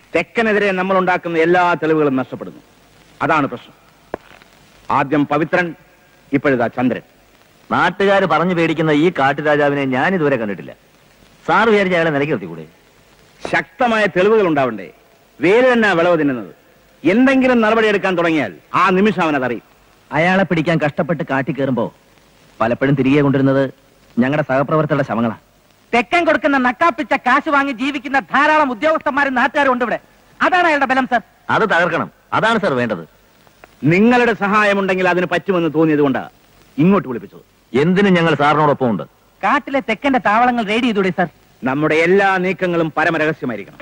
തെക്കനെതിരെ നമ്മൾ ഉണ്ടാക്കുന്ന എല്ലാ തെളിവുകളും നഷ്ടപ്പെടുന്നു അതാണ് പ്രശ്നം ആദ്യം പവിത്രൻ ഇപ്പോഴിതാ ചന്ദ്രൻ നാട്ടുകാർ പറഞ്ഞു പേടിക്കുന്ന ഈ കാട്ടുരാജാവിനെ ഞാൻ ഇതുവരെ കണ്ടിട്ടില്ല സാർ വിചാരിച്ച അയാളെ നിലയ്ക്ക് നിർത്തിക്കൂടെ ശക്തമായ തെളിവുകൾ ഉണ്ടാവണ്ടേ വേര് തന്നെ വിളവ് തിന്നുന്നത് എന്തെങ്കിലും നടപടിയെടുക്കാൻ തുടങ്ങിയാൽ ആ നിമിഷം അവൻ അതറിയും അയാളെ പിടിക്കാൻ കഷ്ടപ്പെട്ട് കാട്ടി കയറുമ്പോ പലപ്പോഴും തിരികെ കൊണ്ടിരുന്നത് ഞങ്ങളുടെ സഹപ്രവർത്തകരുടെ ശവങ്ങളാണ് തെക്കൻ കൊടുക്കുന്ന നക്കാപ്പിച്ച കാശ് വാങ്ങി ജീവിക്കുന്ന ധാരാളം ഉദ്യോഗസ്ഥന്മാരും നാട്ടുകാരും ഉണ്ട് ഇവിടെ അതാണ് അയാളുടെ ബലം സർ അത് തകർക്കണം അതാണ് സാർ വേണ്ടത് നിങ്ങളുടെ സഹായമുണ്ടെങ്കിൽ അതിന് പറ്റുമെന്ന് തോന്നിയത് കൊണ്ടാണ് ഇങ്ങോട്ട് വിളിപ്പിച്ചത് എന്തിനും ഞങ്ങൾ സാറിനോടൊപ്പം ഉണ്ട് കാട്ടിലെ തെക്കന്റെ താവളങ്ങൾ റെയ്ഡ് ചെയ്തൂടെ സർ നമ്മുടെ എല്ലാ നീക്കങ്ങളും പരമരഹസ്യമായിരിക്കണം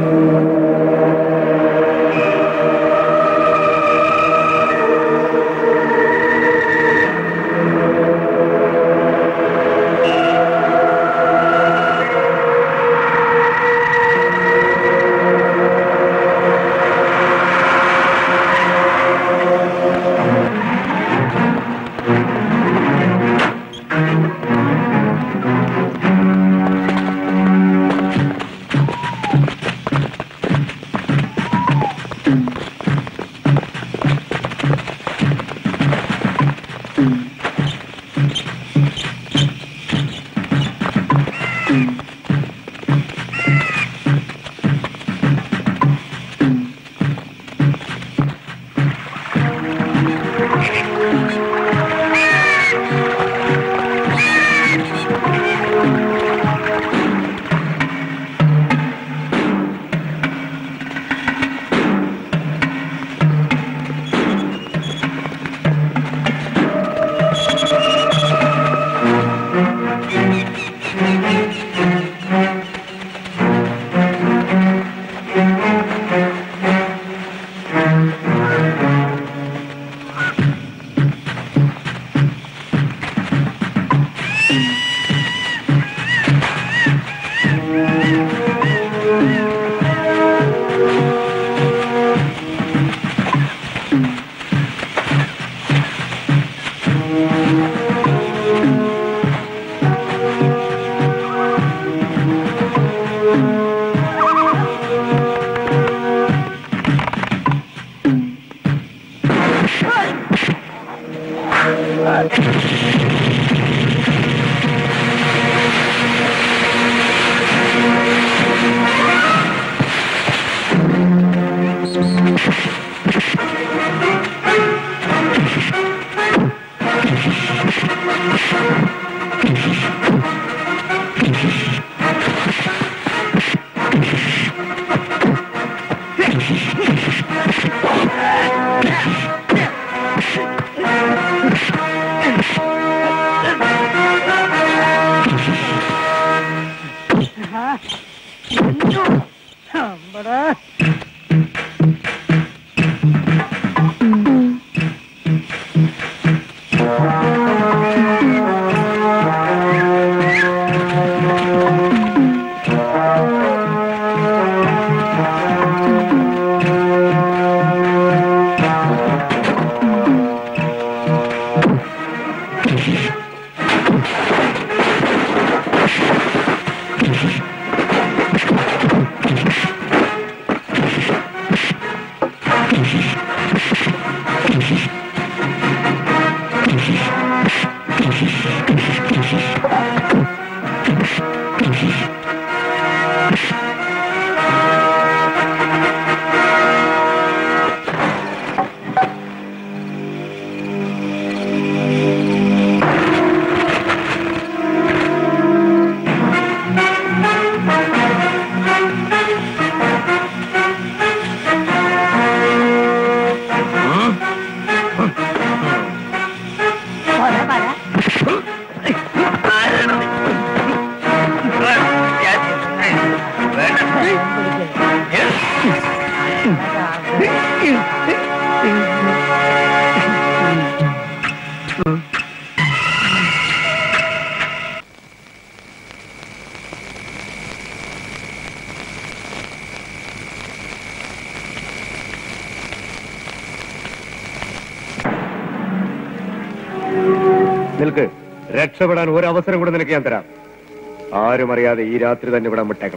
നിൽക്ക് രക്ഷപ്പെടാൻ ഒരു അവസരം കൂടെ നിനക്ക് ഞാൻ തരാം ആരും അറിയാതെ ഈ രാത്രി തന്നെ ഇവിടെ വിട്ടേക്കണം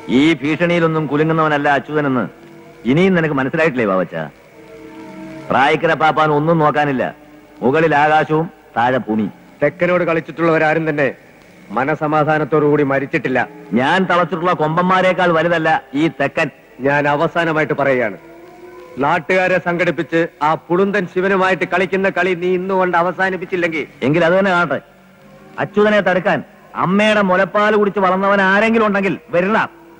ഈ ഭീഷണിയിലൊന്നും കുലുങ്ങുന്നവനല്ല അച്യുതനെന്ന് ഇനിയും നിനക്ക് മനസ്സിലായിട്ടില്ലേ ബാവച്ച പ്രായക്കര പാപ്പാൻ ഒന്നും നോക്കാനില്ല മുകളിൽ ആകാശവും താഴെ ഭൂമി തെക്കനോട് കളിച്ചിട്ടുള്ളവരാരും തന്നെ മനസമാധാനത്തോടുകൂടി മരിച്ചിട്ടില്ല ഞാൻ തളച്ചിട്ടുള്ള കൊമ്പന്മാരെക്കാൾ വലുതല്ല ഈ തെക്കൻ ഞാൻ അവസാനമായിട്ട് പറയുകയാണ് നാട്ടുകാരെ സംഘടിപ്പിച്ച് ആ പുളുന്തൻ ശിവനുമായിട്ട് കളിക്കുന്ന കളി നീ ഇന്നുകൊണ്ട് അവസാനിപ്പിച്ചില്ലെങ്കിൽ എങ്കിൽ അത് തന്നെ കാണട്ടെ അച്യുതനെ തടുക്കാൻ അമ്മയുടെ മുലപ്പാൽ കുടിച്ച് വളർന്നവൻ ആരെങ്കിലും ഉണ്ടെങ്കിൽ വരില്ല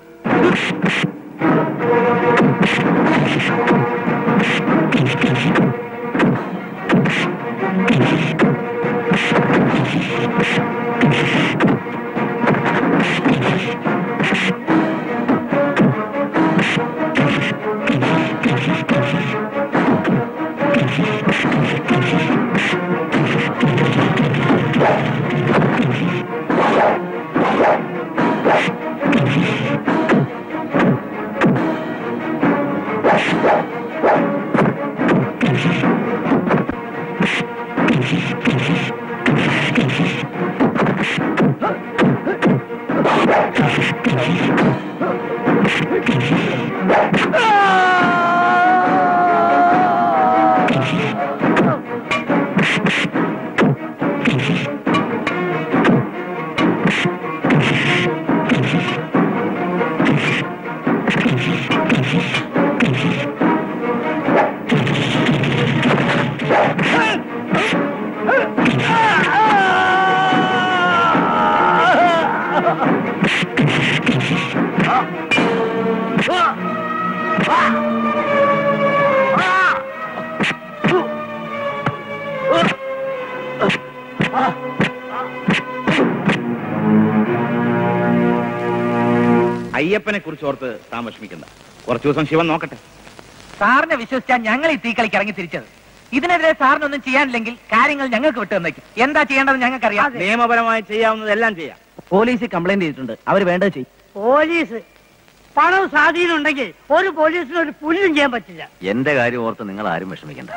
അയ്യപ്പനെ കുറിച്ച് ഓർത്ത് താൻ വിഷമിക്കണ്ട കുറച്ചു ദിവസം ശിവൻ നോക്കട്ടെ സാറിനെ വിശ്വസിച്ചാൽ ഞങ്ങൾ ഈ തീക്കളിക്ക് ഇറങ്ങി തിരിച്ചത് ഇതിനെതിരെ സാറിനൊന്നും ചെയ്യാനില്ലെങ്കിൽ കാര്യങ്ങൾ ഞങ്ങൾക്ക് വിട്ടു തന്നേക്കും എന്താ ചെയ്യേണ്ടത് ഞങ്ങൾക്കറിയാം നിയമപരമായി ചെയ്യാവുന്നതെല്ലാം ചെയ്യാം പോലീസിൽ കംപ്ലൈന്റ് ചെയ്തിട്ടുണ്ട് അവർ വേണ്ടത് ചെയ്യും പോലീസ് പണം സ്വാധീനം ഉണ്ടെങ്കിൽ ഒരു പോലീസിന് ഒരു പുല്ലും ചെയ്യാൻ പറ്റില്ല എന്റെ കാര്യം ഓർത്ത് നിങ്ങൾ ആരും വിഷമിക്കണ്ട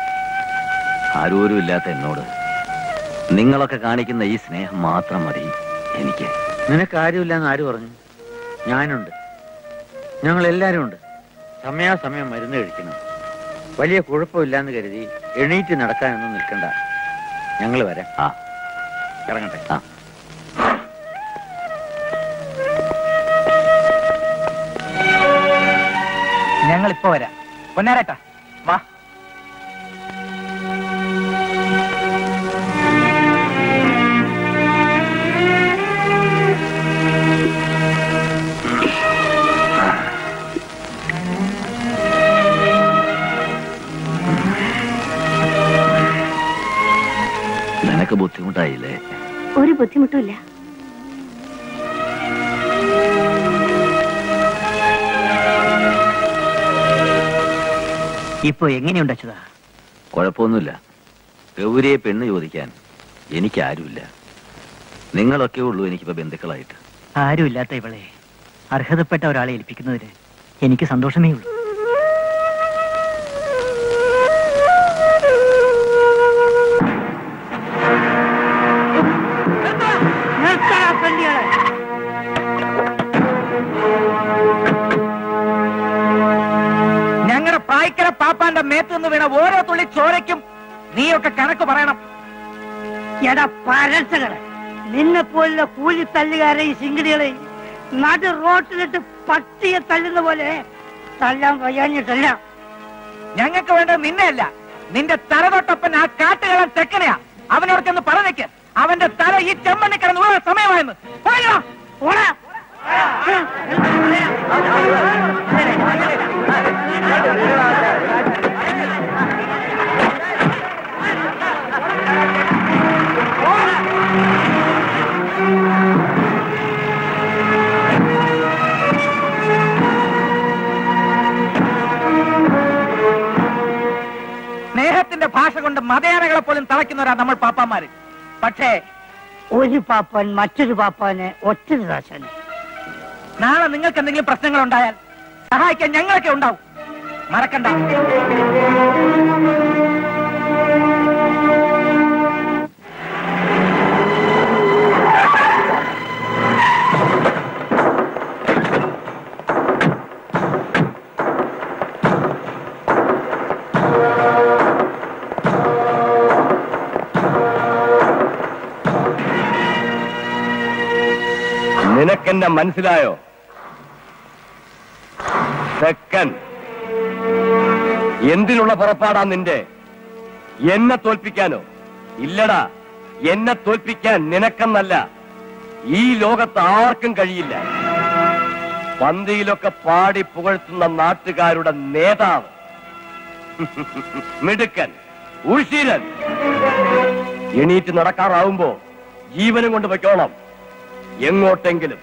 ആരോരും ഇല്ലാത്ത എന്നോട് നിങ്ങളൊക്കെ കാണിക്കുന്ന ഈ സ്നേഹം മാത്രം മതി എനിക്ക് നിനക്ക് ആരുമില്ലെന്ന് ആര് പറഞ്ഞു ഞാനുണ്ട് ഞങ്ങൾ എല്ലാരും ഉണ്ട് സമയാസമയം മരുന്ന് കഴിക്കണം വലിയ കുഴപ്പമില്ലാന്ന് കരുതി എണീറ്റ് നടക്കാനൊന്നും നിൽക്കണ്ട ഞങ്ങൾ വരാം ആ ഇറങ്ങട്ടെ ആ ഞങ്ങൾ ഇപ്പൊ വരാം പൊന്നാരേട്ടാ വാ നിനക്ക് ബുദ്ധിമുട്ടായില്ലേ ഒരു ബുദ്ധിമുട്ടുമില്ല ഇപ്പൊ എങ്ങനെയുണ്ട് അച്യുതാ കുഴപ്പമൊന്നുമില്ല ഗൗരിയെ പെണ്ണ് ചോദിക്കാൻ എനിക്കാരുമില്ല നിങ്ങളൊക്കെ ഉള്ളൂ എനിക്കിപ്പോ ബന്ധുക്കളായിട്ട് ആരുമില്ലാത്ത ഇവളെ അർഹതപ്പെട്ട ഒരാളെ ഏൽപ്പിക്കുന്നതിന് എനിക്ക് സന്തോഷമേ ഉള്ളൂ നിർത്തടാ പെണ്ണികളെ ഞങ്ങളുടെ പ്രായക്കര പാപ്പാന്റെ മേത്തുനിന്ന് വീണ ഓരോ തുള്ളി ചോരയ്ക്കും നീയൊക്കെ കണക്ക് പറയണം എടാ പരസകളെ നിന്നെ പോലുള്ള കൂലി തല്ലുകാരെ ഈ സിംഗടികളെ നടു റോട്ടിലിട്ട് പട്ടിയെ തല്ലുന്ന പോലെ തല്ലാൻ വയ്യാഞ്ഞിട്ടല്ല ഞങ്ങൾക്ക് വേണ്ടത് നിന്നെയല്ല നിന്റെ തലതൊട്ടപ്പൻ ആ കാട്ടുകളൻ തെക്കനെയാ അവനോട് ചെന്ന് പറഞ്ഞേക്ക് അവന്റെ തല ഈ ചെമ്മണ്ണി കിടന്ന് വീഴാൻ സമയമായെന്ന് പോയോ? ഓടാ സ്നേഹത്തിന്റെ ഭാഷ കൊണ്ട് മതയാനകളെ പോലും തളയ്ക്കുന്നവരാ നമ്മൾ പാപ്പാമാര് പക്ഷേ ഒരു പാപ്പാൻ മറ്റൊരു പാപ്പാനെ ഒറ്റൊരു ദാശാന് നാളെ നിങ്ങൾക്ക് എന്തെങ്കിലും പ്രശ്നങ്ങൾ ഉണ്ടായാൽ സഹായിക്കാൻ ഞങ്ങളൊക്കെ ഉണ്ടാവും മറക്കണ്ട നിനക്കെന്നെ മനസ്സിലായോ സെക്കൻ എന്തിനുള്ള പുറപ്പാടാ നിന്റെ എന്നെ തോൽപ്പിക്കാനോ ഇല്ലടാ എന്നെ തോൽപ്പിക്കാൻ നിനക്കെന്നല്ല ഈ ലോകത്ത് ആർക്കും കഴിയില്ല പന്തിയിലൊക്കെ പാടി പുകഴ്ത്തുന്ന നാട്ടുകാരുടെ നേതാവ് മിടുക്കൻ ഉഷീരൻ എണീറ്റ് നടക്കാറാവുമ്പോ ജീവനും കൊണ്ട് വെക്കോണം എങ്ങോട്ടെങ്കിലും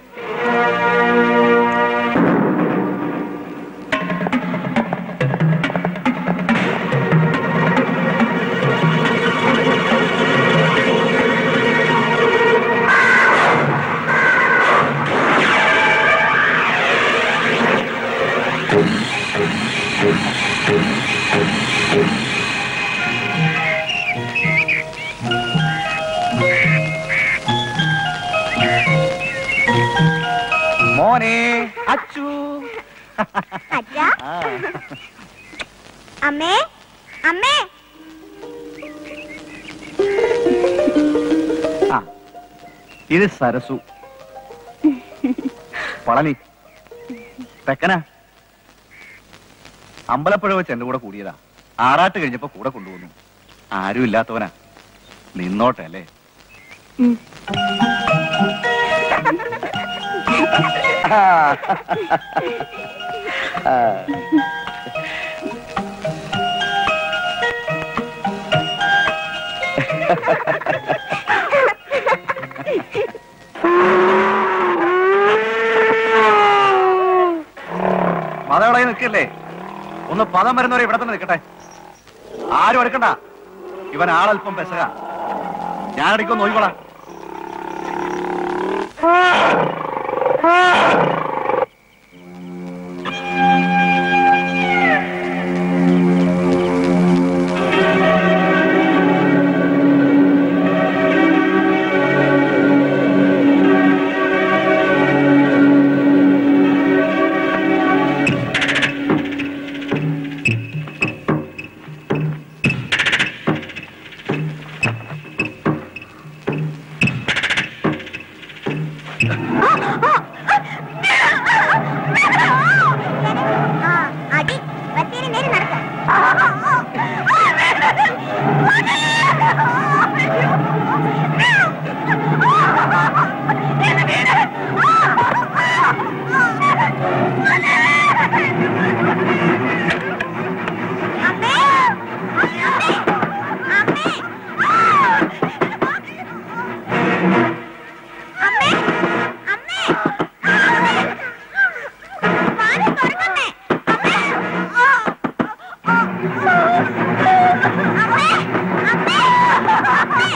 മോനെ അച്ചു അച്ഛാ അമ്മേ അമ്മേ ആ ഇത് സരസു പളനി തെക്കന അമ്പലപ്പുഴ വെച്ച് എന്റെ കൂടെ കൂടിയതാ ആറാട്ട് കഴിഞ്ഞപ്പോ കൂടെ കൊണ്ടുവന്നു ആരും ഇല്ലാത്തവനാ നിന്നോട്ടെ അല്ലേ മതകളായി നിൽക്കല്ലേ ഒന്ന് പദം വരുന്നവരെ ഇവിടെ തന്നെ നിൽക്കട്ടെ ആരും എടുക്കണ്ട ഇവൻ ആളല്പം പെസക ഞാൻ അടിക്കും നോക്കിക്കോളാം ആ അടി ബത്തേരി നേരെ നടക്ക അമ്മേ അമ്മേ അമ്മേ അമ്മേ വാതിൽ തുറന്നമ്മേ. അമ്മേ. ആ. ആ. അമ്മേ. അമ്മേ. അമ്മേ.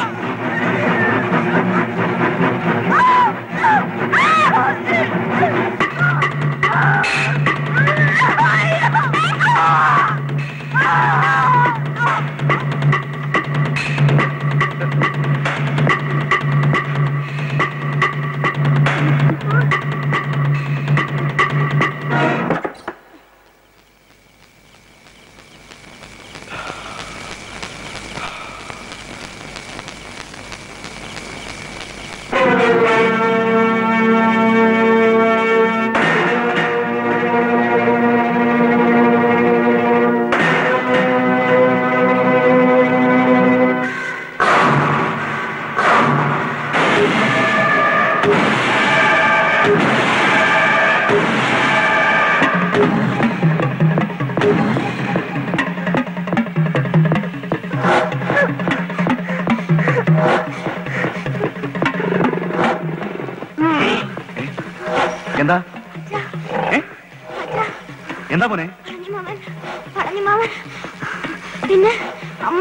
എന്താ ഏ? എന്താ മോനെ പളനിമാമൻ പളനിമാമൻ പിന്നെ അമ്മ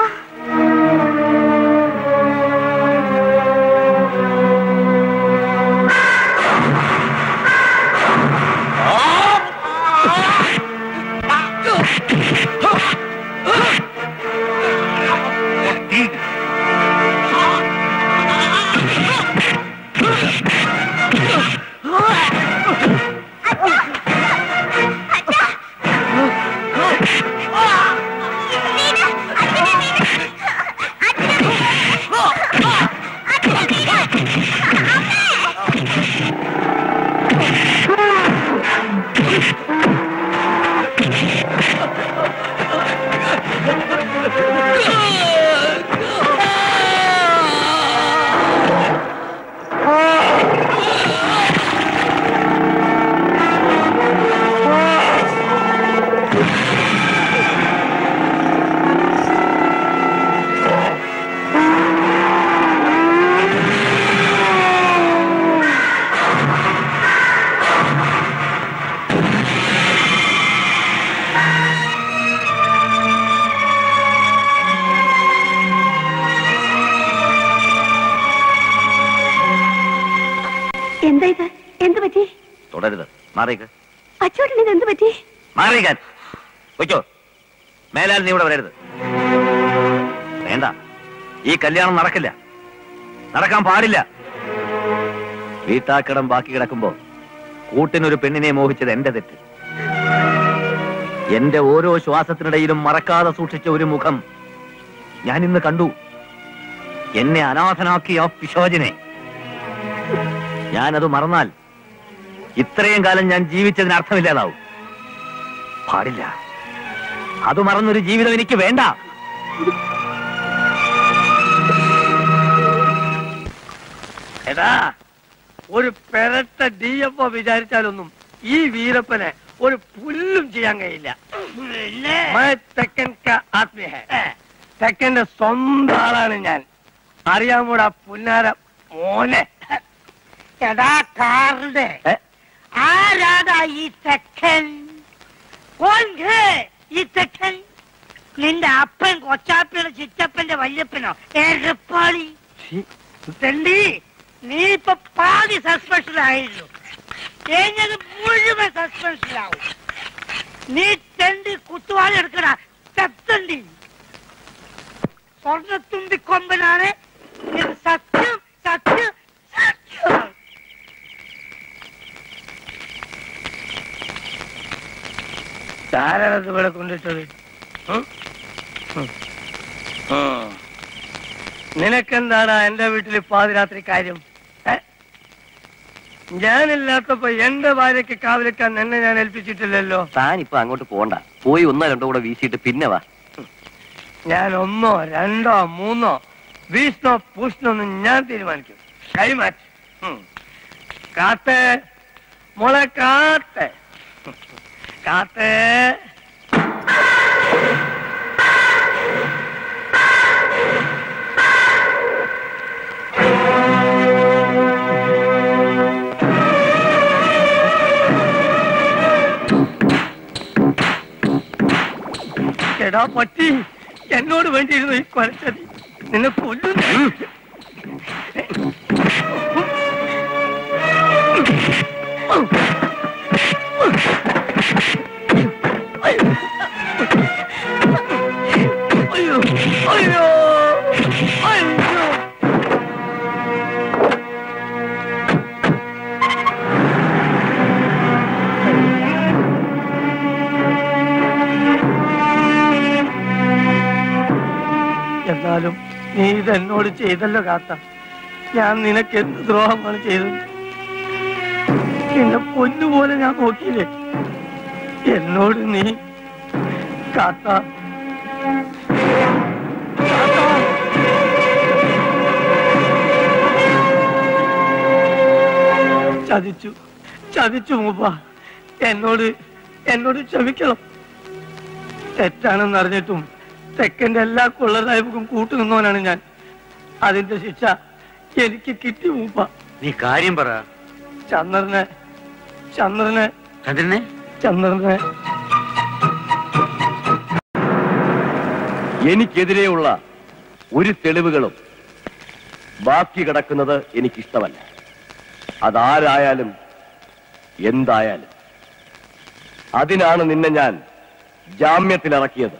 വീട്, അച്ഛന്റെ വീട്. മാറിയേക്ക് അച്ചോട്ടൻ ഇത് എന്ത് പറ്റി മാറിയേക്കാൻ വെച്ചോ മേലാൽ നീ ഇവിടെ വരരുത് വേണ്ട ഈ കല്യാണം നടക്കില്ല നടക്കാൻ പാടില്ല വീട്ടാക്കടം ബാക്കി കിടക്കുമ്പോ കൂട്ടിനൊരു പെണ്ണിനെ മോഹിച്ചത് എന്റെ തെറ്റ് എന്റെ ഓരോ ശ്വാസത്തിനിടയിലും മറക്കാതെ സൂക്ഷിച്ച ഒരു മുഖം ഞാൻ ഇന്ന് കണ്ടു എന്നെ അനാഥനാക്കിയ ആ പിശോചനെ ഞാനത് മറന്നാൽ ഇത്രയും കാലം ഞാൻ ജീവിച്ചതിന് അർത്ഥമില്ലാതാവും പാടില്ല അത് മറന്നൊരു ജീവിതം എനിക്ക് വേണ്ട എടാ ഒരു പെരട്ട ഡി എഫ് ഒ വിചാരിച്ചാലൊന്നും ഈ വീരപ്പനെ ഒരു പുല്ലും ചെയ്യാൻ കഴിയില്ല മൈ തെക്കൻ കാ ആത്മീയ ഹെ. തെക്കന്റെ സ്വന്തം ആളാണ് ഞാൻ അറിയാമൂടാ പുന്നാര മോനെ എടാ കാറിന്റെ ഏ? ആരാടാ ഈ തെക്കൻ കോൺ ഘേ ഈ തെക്കൻ നിന്റെ അപ്പൻ കൊച്ചാപ്പിയുടെ ചിറ്റപ്പന്റെ വല്യപ്പനോ ഏഴപ്പാളി തെണ്ടി നീ ഇപ്പൊ പാതി സസ്പെൻഷനായിരുന്നു കഴിഞ്ഞത് മുഴുവൻ സസ്പെൻഷനാവും നീ തെണ്ടി കുത്തുവാളി എടുക്കടാ ചത്തണ്ടി സ്വർണ്ണത്തുമ്പി കൊമ്പനാണ് ഇത് സത്യം സത്യം സത്യം ആരാണത് ഇവിടെ കൊണ്ടിട്ടത് ഉം? ഉം. ഉം. നിനക്കെന്താടാ എന്റെ വീട്ടിൽ പാതിരാത്രി കാര്യം ഏ? ഞാനില്ലാത്തപ്പോ എന്റെ ഭാര്യയ്ക്ക് കാവലിക്കാൻ എന്നെ ഞാൻ ഏൽപ്പിച്ചിട്ടില്ലല്ലോ താൻ ഇപ്പൊ അങ്ങോട്ട് പോണ്ട പോയി ഒന്നോ രണ്ടോ കൂടെ വീശിയിട്ട് പിന്നെ വാ ഞാൻ ഒന്നോ രണ്ടോ മൂന്നോ വീശിനോ പൂശിനോ ഒന്നും ഞാൻ തീരുമാനിക്കും കൈമാറ്റി ഉം. കാത്തേ മോളെ കാത്തേ കാത്തേ എടാ പറ്റി എന്നോട് വേണ്ടിയിരുന്നു ഈ കൊലച്ചതി നിന്നെ കൊല്ലുന്നു അയ്യോ അയ്യോ അയ്യോ എന്നാലും നീ ഇതെന്നോട് ചെയ്തല്ലോ കാത്ത ഞാൻ നിനക്ക് എന്ത് ദ്രോഹമാണ് ചെയ്തത് നിന്നെ പൊന്നുപോലെ ഞാൻ നോക്കിയില്ലേ എന്നോട് നീ കാത്ത കാത്ത. ചതിച്ചു ചതിച്ചു മൂപ്പ എന്നോട് എന്നോട് ക്ഷമിക്കണം തെറ്റാണെന്ന് അറിഞ്ഞിട്ടും തെക്കന്റെ എല്ലാ കൊള്ളരായ്മക്കും കൂട്ടുനിന്നവനാണ് ഞാൻ അതിന്റെ ശിക്ഷ എനിക്ക് കിട്ടി മൂപ്പ നീ കാര്യം പറ ചന്ദ്രനെ ചന്ദ്രനെ ചന്ദ്രനെ ചന്ദ്രനെ എനിക്കെതിരെയുള്ള ഒരു തെളിവുകളും ബാക്കി കിടക്കുന്നത് എനിക്കിഷ്ടമല്ല അതാരായാലും എന്തായാലും അതിനാണ് നിന്നെ ഞാൻ ജാമ്യത്തിലിറക്കിയത്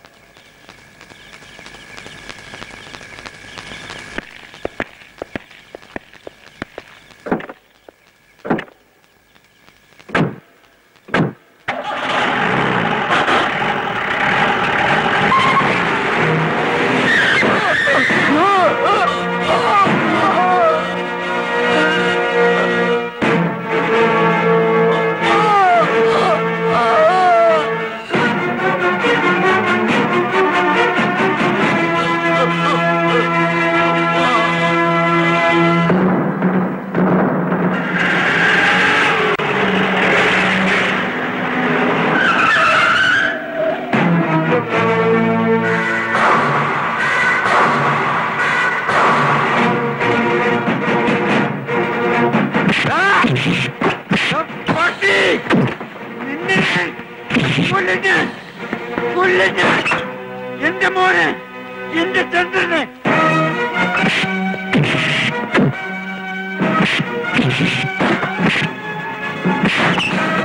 എന്റെ മോനെ എന്റെ ചന്ദ്രനെ ആ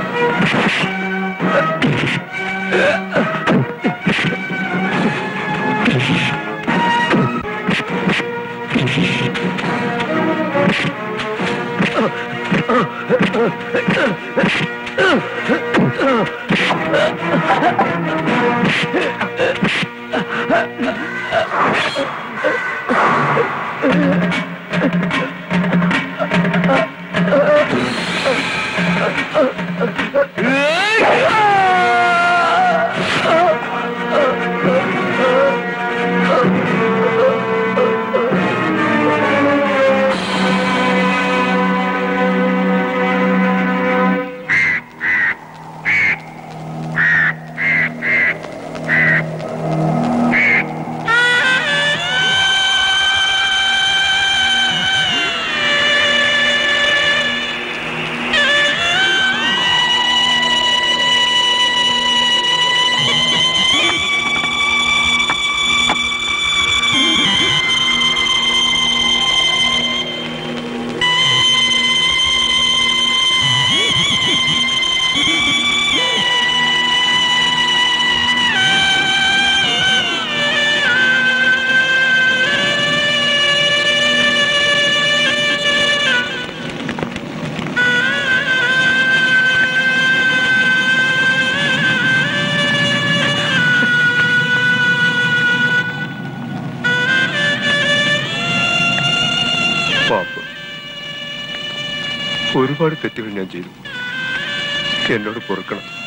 പാപ്പ് ഒരുപാട് തെറ്റുകൾ ഞാൻ ചെയ്തു എന്നോട് പൊറുക്കണം